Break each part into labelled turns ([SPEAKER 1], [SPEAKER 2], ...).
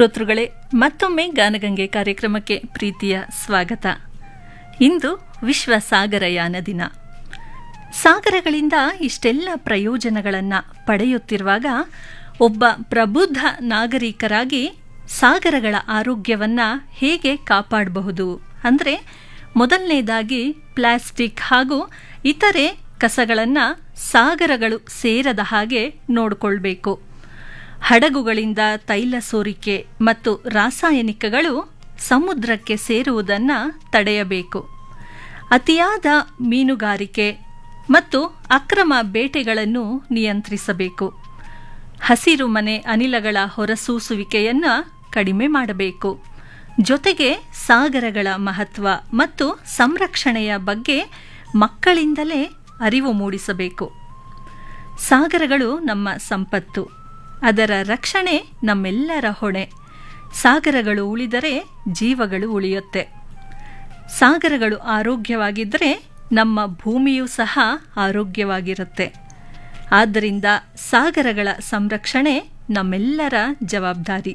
[SPEAKER 1] ಶ್ರೋತೃಗಳೇ ಮತ್ತೊಮ್ಮೆ ಗಾನಗಂಗೆ ಕಾರ್ಯಕ್ರಮಕ್ಕೆ ಪ್ರೀತಿಯ ಸ್ವಾಗತ ಇಂದು ವಿಶ್ವ ಸಾಗರಯಾನ ದಿನ ಸಾಗರಗಳಿಂದ ಇಷ್ಟೆಲ್ಲ ಪ್ರಯೋಜನಗಳನ್ನು ಪಡೆಯುತ್ತಿರುವಾಗ ಒಬ್ಬ ಪ್ರಬುದ್ಧ ನಾಗರಿಕರಾಗಿ ಸಾಗರಗಳ ಆರೋಗ್ಯವನ್ನು ಹೇಗೆ ಕಾಪಾಡಬಹುದು ಅಂದರೆ ಮೊದಲನೇದಾಗಿ ಪ್ಲಾಸ್ಟಿಕ್ ಹಾಗೂ ಇತರೆ ಕಸಗಳನ್ನು ಸಾಗರಗಳು ಸೇರದ ಹಾಗೆ ನೋಡಿಕೊಳ್ಬೇಕು ಹಡಗುಗಳಿಂದ ತೈಲ ಸೋರಿಕೆ ಮತ್ತು ರಾಸಾಯನಿಕಗಳು ಸಮುದ್ರಕ್ಕೆ ಸೇರುವುದನ್ನು ತಡೆಯಬೇಕು ಅತಿಯಾದ ಮೀನುಗಾರಿಕೆ ಮತ್ತು ಅಕ್ರಮ ಬೇಟೆಗಳನ್ನು ನಿಯಂತ್ರಿಸಬೇಕು ಹಸಿರು ಮನೆ ಅನಿಲಗಳ ಹೊರಸೂಸುವಿಕೆಯನ್ನು ಕಡಿಮೆ ಮಾಡಬೇಕು ಜೊತೆಗೆ ಸಾಗರಗಳ ಮಹತ್ವ ಮತ್ತು ಸಂರಕ್ಷಣೆಯ ಬಗ್ಗೆ ಮಕ್ಕಳಿಂದಲೇ ಅರಿವು ಮೂಡಿಸಬೇಕು ಸಾಗರಗಳು ನಮ್ಮ ಸಂಪತ್ತು ಅದರ ರಕ್ಷಣೆ ನಮ್ಮೆಲ್ಲರ ಹೊಣೆ ಸಾಗರಗಳು ಉಳಿದರೆ ಜೀವಗಳು ಉಳಿಯುತ್ತೆ ಸಾಗರಗಳು ಆರೋಗ್ಯವಾಗಿದ್ದರೆ ನಮ್ಮ ಭೂಮಿಯೂ ಸಹ ಆರೋಗ್ಯವಾಗಿರುತ್ತೆ ಆದ್ದರಿಂದ ಸಾಗರಗಳ ಸಂರಕ್ಷಣೆ ನಮ್ಮೆಲ್ಲರ ಜವಾಬ್ದಾರಿ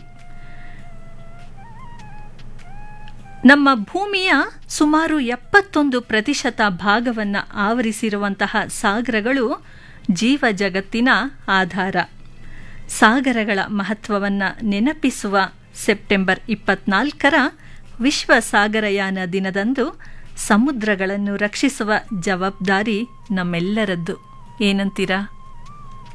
[SPEAKER 1] ನಮ್ಮ ಭೂಮಿಯ ಸುಮಾರು ಎಪ್ಪತ್ತೊಂದು ಪ್ರತಿಶತ ಭಾಗವನ್ನು ಆವರಿಸಿರುವಂತಹ ಸಾಗರಗಳು ಜೀವ ಜಗತ್ತಿನ ಆಧಾರ ಸಾಗರಗಳ ಮಹತ್ವವನ್ನು ನೆನಪಿಸುವ ಸೆಪ್ಟೆಂಬರ್ ಇಪ್ಪತ್ನಾಲ್ಕರ ವಿಶ್ವ ಸಾಗರಯಾನ ದಿನದಂದು ಸಮುದ್ರಗಳನ್ನು ರಕ್ಷಿಸುವ ಜವಾಬ್ದಾರಿ ನಮ್ಮೆಲ್ಲರದ್ದು ಏನಂತೀರಾ